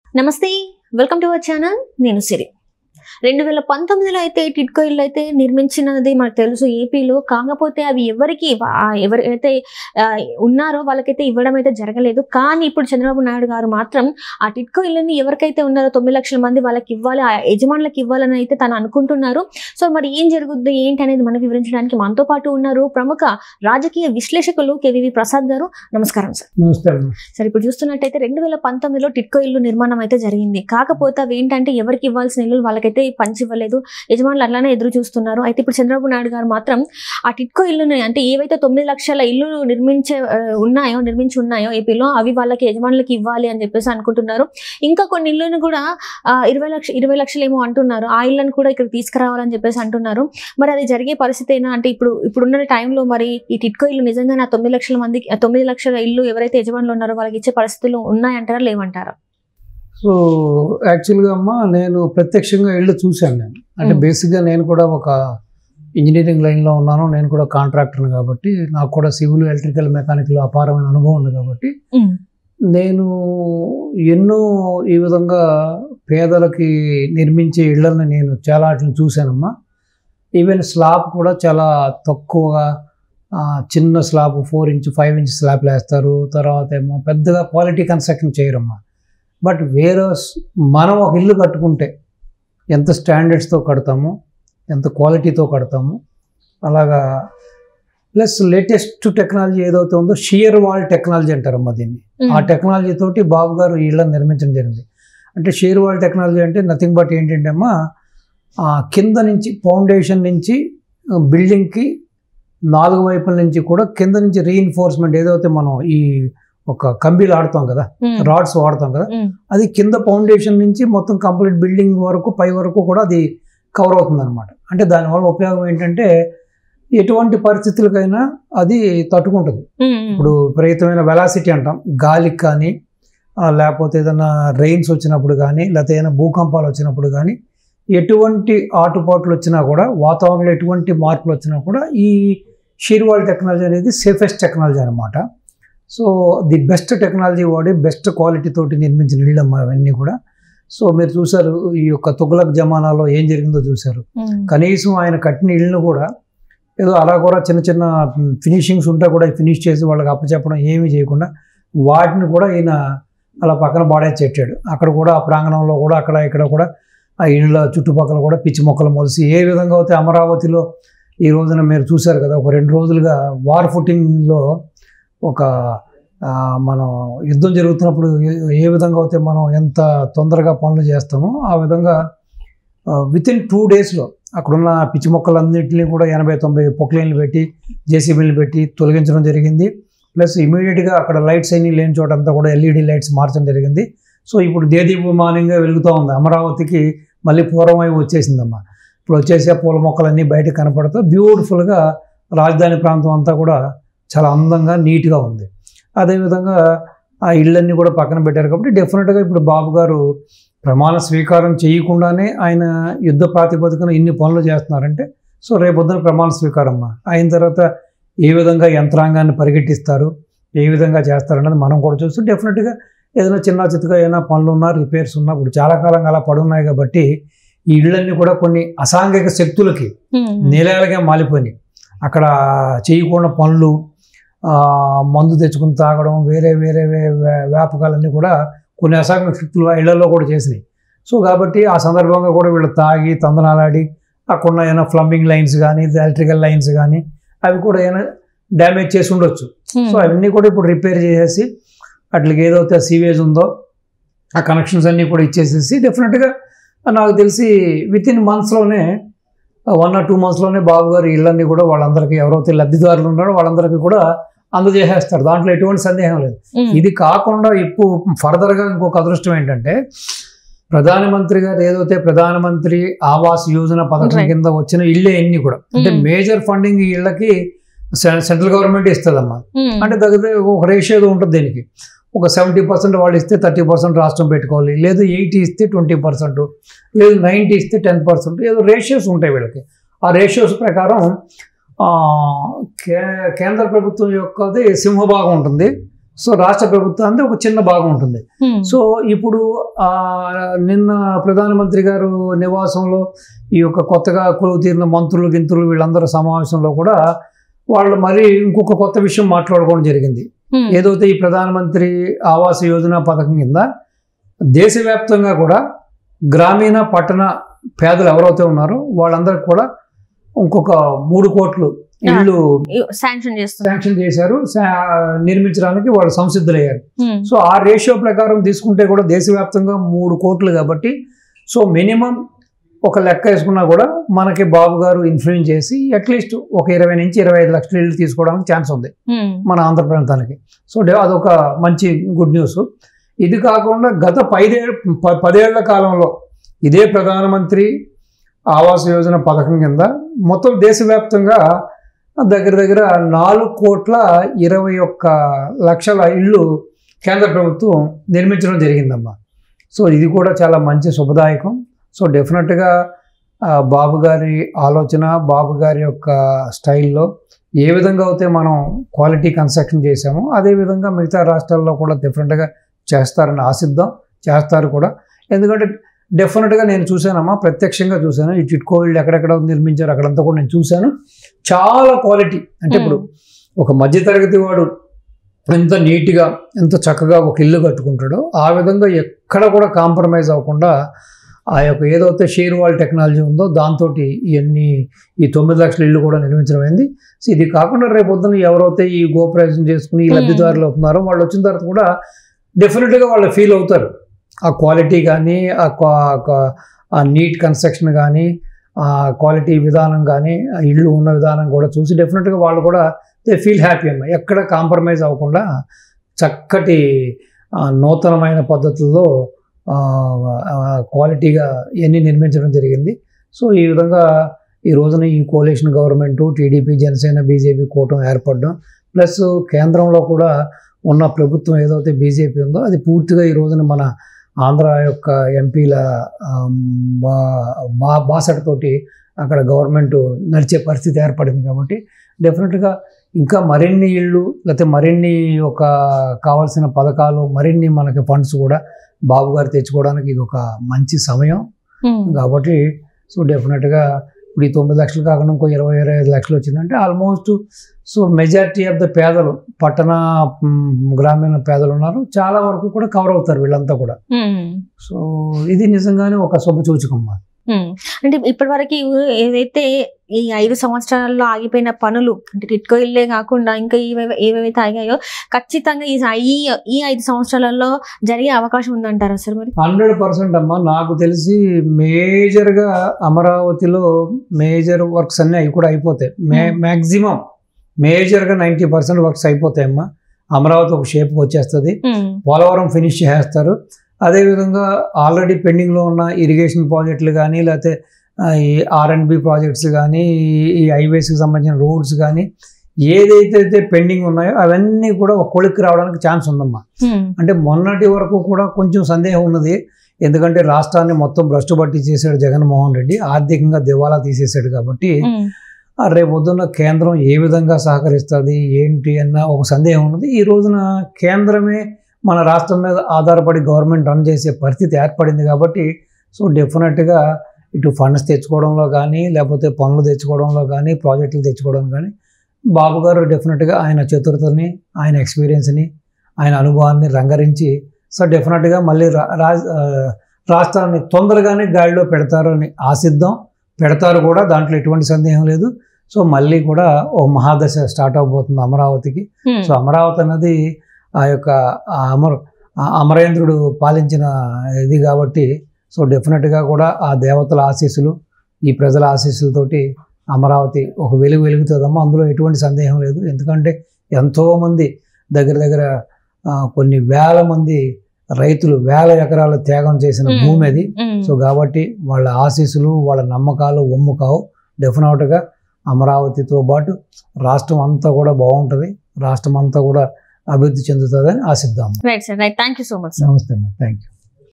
నమస్తే welcome to our channel నేను సిరి రెండు వేల పంతొమ్మిదిలో అయితే టిట్కో ఇల్లు అయితే నిర్మించినది మనకు తెలుసు ఏపీలో కాకపోతే అవి ఎవరికి ఆ ఎవరైతే ఆ, ఉన్నారో వాళ్ళకైతే ఇవ్వడం అయితే జరగలేదు కానీ ఇప్పుడు చంద్రబాబు నాయుడు గారు మాత్రం ఆ టిట్కో ఇల్లుని ఎవరికైతే ఉన్నారో తొమ్మిది లక్షల మంది వాళ్ళకి ఇవ్వాలి ఆ యజమానులకు ఇవ్వాలని అయితే తను అనుకుంటున్నారు సో మరి ఏం జరుగుద్ది ఏంటి అనేది మనకు వివరించడానికి మనతో పాటు ఉన్నారు ప్రముఖ రాజకీయ విశ్లేషకులు కేవీవి ప్రసాద్ గారు నమస్కారం సార్ నమస్తే అమ్మ. సరే ఇప్పుడు చూస్తున్నట్టయితే రెండు వేల పంతొమ్మిదిలో టిట్కో ఇల్లు నిర్మాణం అయితే జరిగింది కాకపోతే అవి ఏంటంటే ఎవరికి ఇవ్వాల్సిన ఇల్లు వాళ్ళకైతే పంచి ఇవ్వలేదు యజమానులు అట్లానే ఎదురు చూస్తున్నారు అయితే ఇప్పుడు చంద్రబాబు నాయుడు గారు మాత్రం ఆ టిట్కో ఇల్లుని అంటే ఏవైతే తొమ్మిది లక్షల ఇల్లు నిర్మించే ఆ, ఉన్నాయో నిర్మించి ఉన్నాయో ఏపీలో అవి వాళ్ళకి యజమానులకి ఇవ్వాలి అని చెప్పేసి అనుకుంటున్నారు ఇంకా కొన్ని ఇల్లును కూడా ఆ, ఇరవై లక్ష ఇరవై లక్షలు ఏమో అంటున్నారు ఆ ఇళ్ళని కూడా ఇక్కడ తీసుకురావాలని చెప్పేసి అంటున్నారు మరి అది జరిగే పరిస్థితి అయినా అంటే ఇప్పుడు ఇప్పుడున్న టైంలో మరి ఈ టిట్కో ఇల్లు నిజంగా నా తొమ్మిది లక్షల మందికి ఆ తొమ్మిది లక్షల ఇల్లు ఎవరైతే యజమానులు ఉన్నారో వాళ్ళకి ఇచ్చే పరిస్థితులు ఉన్నాయంటారా లేవంటారా సో యాక్చువల్గా అమ్మ నేను ప్రత్యక్షంగా ఇల్లు చూశాను నేను అంటే మ్మ్. బేసిక్గా నేను కూడా ఒక ఇంజనీరింగ్ లైన్లో ఉన్నాను నేను కూడా కాంట్రాక్టర్ని కాబట్టి నాకు కూడా సివిల్ ఎలక్ట్రికల్ మెకానికల్ అపారమైన అనుభవం ఉంది కాబట్టి నేను ఎన్నో ఈ విధంగా పేదలకి నిర్మించే ఇళ్లను నేను చాలా వాటిని చూశానమ్మా ఈవెన్ స్లాబ్ కూడా చాలా తక్కువగా ఆ, చిన్న slab four inch five inch స్లాబ్లు వేస్తారు తర్వాత ఏమో పెద్దగా క్వాలిటీ కన్స్ట్రక్షన్ చేయరమ్మా బట్ వేరే మనం ఒక ఇల్లు కట్టుకుంటే ఎంత స్టాండర్డ్స్తో కడతాము ఎంత క్వాలిటీతో కడతాము అలాగా ప్లస్ లేటెస్ట్ టెక్నాలజీ ఏదైతే ఉందో షియర్ వాల్ టెక్నాలజీ అంటారమ్మా దీన్ని ఆ టెక్నాలజీ తోటి బాబు గారు ఈ ఇళ్ళని నిర్మించడం జరిగింది అంటే షేర్ వాల్ టెక్నాలజీ అంటే నథింగ్ బట్ ఏంటంటే అమ్మా ఆ కింద నుంచి ఫౌండేషన్ నుంచి బిల్డింగ్కి నాలుగు వైపుల నుంచి కూడా కింద నుంచి రీఇన్ఫోర్స్మెంట్ ఏదైతే మనం ఈ ఒక కంబీలు ఆడుతాం కదా రాడ్స్ వాడతాం కదా అది కింద ఫౌండేషన్ నుంచి మొత్తం కంప్లీట్ బిల్డింగ్ వరకు పై వరకు కూడా అది కవర్ అవుతుంది అనమాట అంటే దానివల్ల ఉపయోగం ఏంటంటే ఎటువంటి పరిస్థితులకైనా అది తట్టుకుంటుంది ఇప్పుడు విపరీతమైన వెలాసిటీ అంటాం గాలికి కానీ ఆ, లేకపోతే ఏదైనా రెయిన్స్ వచ్చినప్పుడు కానీ లేకపోతే ఏదైనా భూకంపాలు వచ్చినప్పుడు కానీ ఎటువంటి ఆటుపాట్లు వచ్చినా కూడా వాతావరణంలో ఎటువంటి మార్పులు వచ్చినా కూడా ఈ షీర్వాల్ టెక్నాలజీ అనేది సేఫెస్ట్ టెక్నాలజీ అనమాట సో ది బెస్ట్ టెక్నాలజీ వాడి బెస్ట్ క్వాలిటీ తోటి నిర్మించిన ఇళ్ళు అమ్మా అవన్నీ కూడా సో మీరు చూసారు ఈ యొక్క తుగ్లక్ జమానాలో ఏం జరిగిందో చూశారు కనీసం ఆయన కట్టిన ఇళ్ళను కూడా ఏదో అలా కూడా చిన్న చిన్న ఫినిషింగ్స్ ఉంటే కూడా ఫినిష్ చేసి వాళ్ళకి అప్పచెప్పడం ఏమీ చేయకుండా వాటిని కూడా ఈయన అలా పక్కన బాడేసి పెట్టాడు అక్కడ కూడా ఆ ప్రాంగణంలో కూడా అక్కడ ఇక్కడ కూడా ఆ ఇళ్ళ చుట్టుపక్కల కూడా పిచ్చి మొక్కలు మొలిసి ఏ విధంగా అయితే అమరావతిలో ఈ రోజున మీరు చూశారు కదా ఒక రెండు రోజులుగా వార్ ఫుటింగ్లో ఒక ఆ, మనం యుద్ధం జరుగుతున్నప్పుడు ఏ- ఏ విధంగా అయితే మనం ఎంత తొందరగా పనులు చేస్తామో ఆ విధంగా విత్ ఇన్ టూ డేస్లో అక్కడున్న పిచ్చి మొక్కలన్నింటినీ కూడా ఎనభై తొంభై పొక్లైన్లు పెట్టి జేసీబీలు పెట్టి తొలగించడం జరిగింది ప్లస్ ఇమీడియట్గా అక్కడ లైట్స్ అన్ని లేని చోట అంతా కూడా ఎల్ఈడి లైట్స్ మార్చడం జరిగింది సో ఇప్పుడు దేదీపమానంగా వెలుగుతూ ఉంది అమరావతికి మళ్ళీ పూర్వమై వచ్చేసిందమ్మా ఇప్పుడు వచ్చేసి ఆ పూల మొక్కలన్నీ బయటకు కనపడుతూ బ్యూటిఫుల్గా రాజధాని ప్రాంతం అంతా కూడా చాలా అందంగా నీట్గా ఉంది అదేవిధంగా ఆ ఇళ్ళన్నీ కూడా పక్కన పెట్టారు కాబట్టి డెఫినెట్గా ఇప్పుడు బాబు గారు ప్రమాణ స్వీకారం చేయకుండానే ఆయన యుద్ధ ప్రాతిపదికన ఇన్ని పనులు చేస్తున్నారంటే సో రేపొద్దున ప్రమాణ స్వీకారం అమ్మా. అయిన తర్వాత ఏ విధంగా యంత్రాంగాన్ని పరిగెట్టిస్తారు ఏ విధంగా చేస్తారన్నది మనం కూడా చూస్తూ డెఫినెట్గా ఏదైనా చిన్న చిత్తగా ఏదైనా పనులు ఉన్నా రిపేర్స్ ఉన్నా ఇప్పుడు చాలా కాలంగా అలా పడున్నాయి కాబట్టి ఈ ఇళ్ళన్నీ కూడా కొన్ని అసాంఘిక శక్తులకి నీలాలుగా మాలిపోయినాయి అక్కడ చేయకుండా పనులు ఆ, మందు తెచ్చుకుని తాగడం వేరే వేరే వే- వే- వ్యాపకాలన్నీ కూడా కొన్ని అసాంఘిక శక్తులు ఆ ఇళ్లలో కూడా చేసినాయి సో కాబట్టి ఆ సందర్భంగా కూడా వీళ్ళు తాగి తందనాలాడి అక్కడున్న ఏమైనా ప్లంబింగ్ లైన్స్ కానీ ఎలక్ట్రికల్ లైన్స్ కానీ అవి కూడా ఏమైనా డ్యామేజ్ చేసి ఉండొచ్చు సో అవన్నీ కూడా ఇప్పుడు రిపేర్ చేసేసి అట్లకి ఏదైతే సీవేజ్ ఉందో ఆ కనెక్షన్స్ అన్నీ కూడా ఇచ్చేసేసి డెఫినెట్గా నాకు తెలిసి విత్ ఇన్ మంత్స్లోనే వన్ ఆర్ టూ మంత్స్లోనే బాబు గారు ఇళ్ళన్నీ కూడా వాళ్ళందరికీ ఎవరైతే లబ్ధిదారులు ఉన్నారో వాళ్ళందరికీ కూడా అందజేసేస్తారు దాంట్లో ఎటువంటి సందేహం లేదు ఇది కాకుండా ఇప్పుడు ఫర్దర్గా ఇంకొక అదృష్టం ఏంటంటే ప్రధానమంత్రి గారు ఏదైతే ప్రధానమంత్రి ఆవాస్ యోజన పథకం Right. కింద వచ్చిన ఇళ్ళే ఎన్ని కూడా అంటే Mm. మేజర్ ఫండింగ్ ఈ ఇళ్ళకి సె- సెంట్రల్ గవర్నమెంట్ ఇస్తుందమ్మా అంటే దగ్గర ఒక రేషియో ఉంటుంది దీనికి ఒక సెవెంటీ పర్సెంట్ వాళ్ళు ఇస్తే థర్టీ పర్సెంట్ రాష్ట్రం పెట్టుకోవాలి లేదు ఎయిటీ ఇస్తే ట్వంటీ పర్సెంట్ లేదు నైంటీ ఇస్తే టెన్ పర్సెంట్ ఏదో రేషియోస్ ఉంటాయి వీళ్ళకి ఆ రేషియోస్ ప్రకారం ఆ, కే కేంద్ర ప్రభుత్వం యొక్కది సింహభాగం ఉంటుంది సో రాష్ట్ర ప్రభుత్వానికి ఒక చిన్న భాగం ఉంటుంది ఉమ్. సో ఇప్పుడు ఆ, నిన్న ప్రధానమంత్రి గారు నివాసంలో ఈ యొక్క కొత్తగా కొలువు తీరిన మంత్రులు గింతులు వీళ్ళందరూ సమావేశంలో కూడా వాళ్ళు మరి ఇంకొక కొత్త విషయం మాట్లాడుకోవడం జరిగింది ఉమ్. ఏదైతే ఈ ప్రధానమంత్రి ఆవాస్ యోజన పథకం కింద దేశవ్యాప్తంగా కూడా గ్రామీణ పట్టణ పేదలు ఎవరైతే ఉన్నారో వాళ్ళందరికీ కూడా ఇంకొక మూడు కోట్లు ఇళ్ళు శాంక్షన్ చేస్తున్నారు శాంక్షన్ చేశారు శా- నిర్మించడానికి వాళ్ళు సంసిద్ధులయ్యారు ఉమ్. సో ఆ రేషియో ప్రకారం తీసుకుంటే కూడా దేశవ్యాప్తంగా మూడు కోట్లు కాబట్టి సో మినిమం ఒక లెక్క వేసుకున్నా కూడా మనకి బాబు గారు ఇన్ఫ్లుయెన్స్ చేసి అట్లీస్ట్ ఒక ఇరవై నుంచి ఇరవై ఐదు లక్షల ఇళ్ళు తీసుకోవడానికి ఛాన్స్ ఉంది ఉమ్. మన ఆంధ్ర ప్రాంతానికి సో డే- అదొక మంచి గుడ్ న్యూస్ ఇది కాకుండా గత పైదే ప- పదేళ్ల కాలంలో ఇదే ప్రధానమంత్రి ఆవాస్ యోజన పథకం కింద మొత్తం దేశవ్యాప్తంగా దగ్గర దగ్గర నాలుగు కోట్ల ఇరవై ఒక్క లక్షల ఇళ్ళు కేంద్ర ప్రభుత్వం నిర్మించడం జరిగిందమ్మా సో ఇది కూడా చాలా మంచి శుభదాయకం సో డెఫినెట్గా ఆ, బాబు గారి ఆలోచన బాబు గారి యొక్క స్టైల్లో ఏ విధంగా అయితే మనం క్వాలిటీ కన్స్ట్రక్షన్ చేసామో అదే విధంగా మిగతా రాష్ట్రాల్లో కూడా డెఫినెట్గా చేస్తారని ఆశిద్దాం చేస్తారు కూడా ఎందుకంటే డెఫినెట్గా నేను చూశానమ్మా ప్రత్యక్షంగా చూశాను ఈ టిట్కో ఇళ్ళు ఎక్కడెక్కడ నిర్మించారు అక్కడంతా కూడా నేను చూశాను చాలా క్వాలిటీ అంటే ఇప్పుడు ఒక మధ్యతరగతి వాడు ఎంత నీట్గా ఎంత చక్కగా ఒక ఇల్లు కట్టుకుంటాడో ఆ విధంగా ఎక్కడ కూడా కాంప్రమైజ్ అవ్వకుండా ఆ యొక్క ఏదైతే షేర్ వాల్ టెక్నాలజీ ఉందో దాంతో ఇవన్నీ ఈ తొమ్మిది లక్షల ఇల్లు కూడా నిర్మించడం అయింది సో ఇది కాకుండా రేపు పొద్దున ఎవరైతే ఈ గోప్రవేశం చేసుకుని ఈ Hmm. లబ్ధిదారులు అవుతున్నారో వాళ్ళు వచ్చిన తర్వాత కూడా డెఫినెట్గా వాళ్ళు ఫీల్ అవుతారు ఆ క్వాలిటీ కానీ ఆ క్వా- క్వా- ఆ నీట్ కన్స్ట్రక్షన్ కానీ ఆ క్వాలిటీ విధానం కానీ ఆ ఇల్లు ఉన్న విధానం కూడా చూసి డెఫినెట్గా వాళ్ళు కూడా దే ఫీల్ హ్యాపీ అమ్మ ఎక్కడ కాంప్రమైజ్ అవ్వకుండా చక్కటి ఆ, నూతనమైన పద్ధతుల్లో ఆ, ఆ, క్వాలిటీగా ఇవన్నీ నిర్మించడం జరిగింది సో ఈ విధంగా ఈ రోజున ఈ coalition government TDP Janasena BJP కూటమి ఏర్పడడం ప్లస్ కేంద్రంలో కూడా ఉన్న ప్రభుత్వం ఏదైతే బీజేపీ ఉందో అది పూర్తిగా ఈ రోజున మన ఆంధ్ర యొక్క ఎంపీల ఆమ్, బా- బా బాసటతోటి అక్కడ గవర్నమెంట్ నడిచే పరిస్థితి ఏర్పడింది కాబట్టి డెఫినెట్గా ఇంకా మరిన్ని ఇళ్ళు లేకపోతే మరిన్ని ఒక కావాల్సిన పథకాలు మరిన్ని మనకి ఫండ్స్ కూడా బాబు గారు తెచ్చుకోవడానికి ఇది ఒక మంచి సమయం ఉమ్. కాబట్టి సో డెఫినెట్గా ఇప్పుడు ఈ తొమ్మిది లక్షలు కాకుండా ఇంకో ఇరవై ఇరవై ఐదు లక్షలు వచ్చిందంటే almost so majority of the పేదలు పట్టణ మ్, గ్రామీణ పేదలు ఉన్నారు చాలా వరకు కూడా కవర్ అవుతారు వీళ్ళంతా కూడా ఉమ్. సో ఇది నిజంగానే ఒక శుభ సూచకమ్మ ఉమ్. అంటే ఇప్పటి వరకు ఏదైతే ఈ ఐదు సంవత్సరాల్లో ఆగిపోయిన పనులు అంటే టిట్కో ఇల్లే కాకుండా ఇంకా ఏవేవి ఏవేవైతే ఆగాయో ఖచ్చితంగా ఈ ఈ ఈ ఐదు సంవత్సరాలలో జరిగే అవకాశం ఉందంటారా సార్ మరి హండ్రెడ్ పర్సెంట్ అమ్మా నాకు తెలిసి మేజర్గా అమరావతిలో మేజర్ వర్క్స్ అన్నీ అవి కూడా అయిపోతాయి మే Hmm. మ్యాక్సిమం మేజర్గా నైంటీ పర్సెంట్ వర్క్స్ అయిపోతాయమ్మా అమరావతి ఒక షేప్కి వచ్చేస్తుంది ఉమ్. పోలవరం ఫినిష్ చేస్తారు అదేవిధంగా ఆల్రెడీ పెండింగ్లో ఉన్న ఇరిగేషన్ ప్రాజెక్టులు కానీ లేకపోతే ఆ, ఈ ఆర్ అండ్ బి ప్రాజెక్ట్స్ కానీ ఈ- ఈ హైవేస్కి సంబంధించిన రోడ్స్ కానీ ఏదైతే పెండింగ్ ఉన్నాయో అవన్నీ కూడా ఒక కొలిక్కి రావడానికి ఛాన్స్ ఉందమ్మా ఉమ్. అంటే మొన్నటి వరకు కూడా కొంచెం సందేహం ఉన్నది ఎందుకంటే రాష్ట్రాన్ని మొత్తం భ్రష్టు పట్టి చేశాడు జగన్మోహన్ రెడ్డి ఆర్థికంగా దివాలా తీసేశాడు కాబట్టి ఉమ్. ఆ రేపు పొద్దున్న కేంద్రం ఏ విధంగా సహకరిస్తుంది ఏంటి అన్న ఒక సందేహం ఉన్నది ఈ రోజున కేంద్రమే మన రాష్ట్రం మీద ఆధారపడి గవర్నమెంట్ రన్ చేసే పరిస్థితి ఏర్పడింది కాబట్టి సో డెఫినెట్గా ఇటు ఫండ్స్ తెచ్చుకోవడంలో కానీ లేకపోతే పనులు తెచ్చుకోవడంలో కానీ ప్రాజెక్టులు తెచ్చుకోవడం కానీ బాబు గారు డెఫినెట్గా ఆయన చతురతని ఆయన ఎక్స్పీరియన్స్ని ఆయన అనుభవాన్ని రంగరించి సో డెఫినెట్గా మళ్ళీ రా- రా- ఆ, రాష్ట్రాన్ని తొందరగానే గాడిలో పెడతారు అని ఆశిద్దాం పెడతారు కూడా దాంట్లో ఎటువంటి సందేహం లేదు సో మళ్ళీ కూడా ఓ మహాదశ స్టార్ట్ అవబోతుంది అమరావతికి ఉమ్. సో అమరావతి అన్నది ఆ యొక్క ఆ అమర ఆ అమరేంద్రుడు పాలించిన ఇది కాబట్టి సో డెఫినెట్గా కూడా ఆ దేవతల ఆశీస్సులు ఈ ప్రజల ఆశీస్సులతోటి అమరావతి ఒక వెలుగు వెలుగుతుందమ్మా అందులో ఎటువంటి సందేహం లేదు ఎందుకంటే ఎంతోమంది దగ్గర దగ్గర ఆ, కొన్ని వేల మంది రైతులు వేల ఎకరాలు త్యాగం చేసిన Hmm. భూమి అది ఉమ్. సో కాబట్టి వాళ్ళ ఆశీస్సులు వాళ్ళ నమ్మకాలు ఒమ్ము కావు డెఫినెట్గా అమరావతితో పాటు రాష్ట్రం అంతా కూడా బాగుంటుంది రాష్ట్రం అంతా కూడా అభివృద్ధి చెందుతుందని ఆశిద్దాం right sir right thank you so much sir నమస్తే అమ్మా థ్యాంక్ యూ